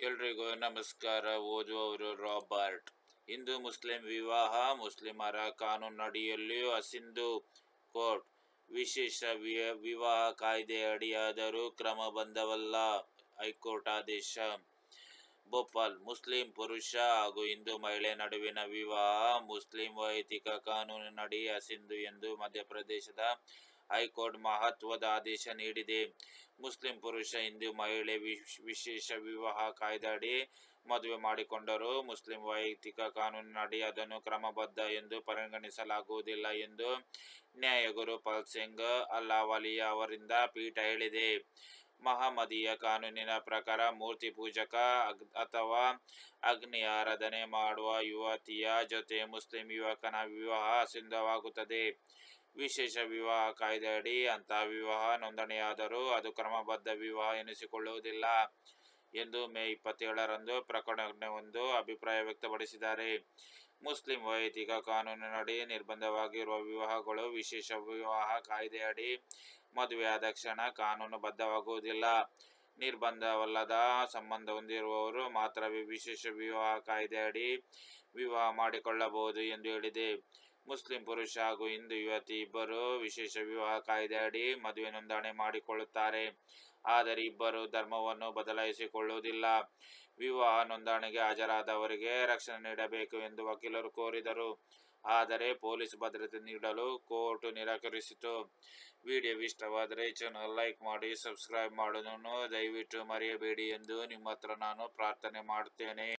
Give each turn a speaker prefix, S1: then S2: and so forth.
S1: ಎಲ್ರಿಗೂ ನಮಸ್ಕಾರ ಓದುವವರು Robert Hindu Muslim ವಿವಾಹ ಮುಸ್ಲಿಮರ ಕಾನೂನಡಿಯಲ್ಲಿಯೂ ಅಸಿಂಧು ಕೋರ್ಟ್ ವಿಶೇಷ ವಿ- ವಿವಾಹ ಕಾಯ್ದೆ ಅಡಿಯಾದರೂ ಕ್ರಮಬದ್ಧವಲ್ಲ ಹೈಕೋರ್ಟ್ ಆದೇಶ ಭೋಪಾಲ್ ಮುಸ್ಲಿಂ ಪುರುಷ ಹಾಗೂ ಹಿಂದೂ ಮಹಿಳೆ ನಡುವಿನ ವಿವಾಹ ಮುಸ್ಲಿಂ ವೈಯಕ್ತಿಕ ಕಾನೂನಿನಡಿ ಅಸಿಂಧು ಎಂದು ಮಧ್ಯಪ್ರದೇಶದ ಹೈಕೋರ್ಟ್ ಮಹತ್ವದ ಆದೇಶ ನೀಡಿದೆ ಮುಸ್ಲಿಂ ಪುರುಷ ಹಿಂದೂ ಮಹಿಳೆ ವಿಶ್- ವಿಶೇಷ ವಿವಾಹ ಕಾಯ್ದೆಯಡಿ ಮದುವೆ ಮಾಡಿಕೊಂಡರೂ ಮುಸ್ಲಿಂ ವೈಯಕ್ತಿಕ ಕಾನೂನಿನಡಿ ಅದನ್ನು ಕ್ರಮಬದ್ಧ ಎಂದು ಪರಿಗಣಿಸಲಾಗುವುದಿಲ್ಲ ಎಂದು ನ್ಯಾಯ ಗುರುಪಾಲ್ ಸಿಂಗ್ ಅಲ್ಲಾವಲಿಯಾ ಅವರಿಂದ ಪೀಠ ಹೇಳಿದೆ ಮಹಮ್ಮದೀಯ ಕಾನೂನಿನ ಪ್ರಕಾರ ಮೂರ್ತಿ ಪೂಜಕ ಅಗ್- ಅಥವಾ ಅಗ್ನಿ ಆರಾಧನೆ ಮಾಡುವ ಯುವತಿಯ ಜೊತೆ ಮುಸ್ಲಿಂ ಯುವಕನ ವಿವಾಹ ಸಿದ್ಧವಾಗುತ್ತದೆ ವಿಶೇಷ ವಿವಾಹ ಕಾಯ್ದೆಯಡಿ ಅಂತಹ ವಿವಾಹ ನೋಂದಣಿಯಾದರೂ ಅದು ಕ್ರಮಬದ್ಧ ವಿವಾಹ ಎನಿಸಿಕೊಳ್ಳುವುದಿಲ್ಲ ಎಂದು ಮೇ ಇಪ್ಪತ್ತೇಳರಂದು ಪ್ರಕಟಣೆಯೊಂದು ಅಭಿಪ್ರಾಯ ವ್ಯಕ್ತಪಡಿಸಿದ್ದಾರೆ ಮುಸ್ಲಿಂ ವೈಯಕ್ತಿಕ ಕಾನೂನಿನಡಿ ನಿರ್ಬಂಧವಾಗಿರುವ ವಿವಾಹಗಳು ವಿಶೇಷ ವಿವಾಹ ಕಾಯ್ದೆಯಡಿ ಮದುವೆಯಾದ ಕ್ಷಣ ಕಾನೂನುಬದ್ಧವಾಗುವುದಿಲ್ಲ ನಿರ್ಬಂಧವಲ್ಲದ ಸಂಬಂಧ ಹೊಂದಿರುವವರು ಮಾತ್ರವೇ ವಿಶೇಷ ವಿವಾಹ ಕಾಯ್ದೆಯಡಿ ವಿವಾಹ ಮಾಡಿಕೊಳ್ಳಬಹುದು ಎಂದು ಹೇಳಿದೆ ಮುಸ್ಲಿಂ ಪುರುಷ ಹಾಗೂ ಹಿಂದೂ ಯುವತಿ ಇಬ್ಬರು ವಿಶೇಷ ವಿವಾಹ ಕಾಯ್ದೆಯಡಿ ಮದುವೆ ನೋಂದಣಿ ಮಾಡಿಕೊಳ್ಳುತ್ತಾರೆ ಆದರೆ ಇಬ್ಬರು ಧರ್ಮವನ್ನು ಬದಲಾಯಿಸಿಕೊಳ್ಳುವುದಿಲ್ಲ ವಿವಾಹ ನೋಂದಣಿಗೆ ಹಾಜರಾದವರಿಗೆ ರಕ್ಷಣೆ ನೀಡಬೇಕು ಎಂದು ವಕೀಲರು ಕೋರಿದರು ಆದರೆ ಪೊಲೀಸ್ ಭದ್ರತೆ ನೀಡಲು ಕೋರ್ಟ್ ನಿರಾಕರಿಸಿತು ವಿಡಿಯೋ ಇಷ್ಟವಾದರೆ ಚಾನಲ್ ಲೈಕ್ ಮಾಡಿ ಸಬ್ಸ್ಕ್ರೈಬ್ ಮಾಡೋದನ್ನು ದಯವಿಟ್ಟು ಮರೆಯಬೇಡಿ ಎಂದು ನಿಮ್ಮ ಹತ್ರ ನಾನು ಪ್ರಾರ್ಥನೆ ಮಾಡುತ್ತೇನೆ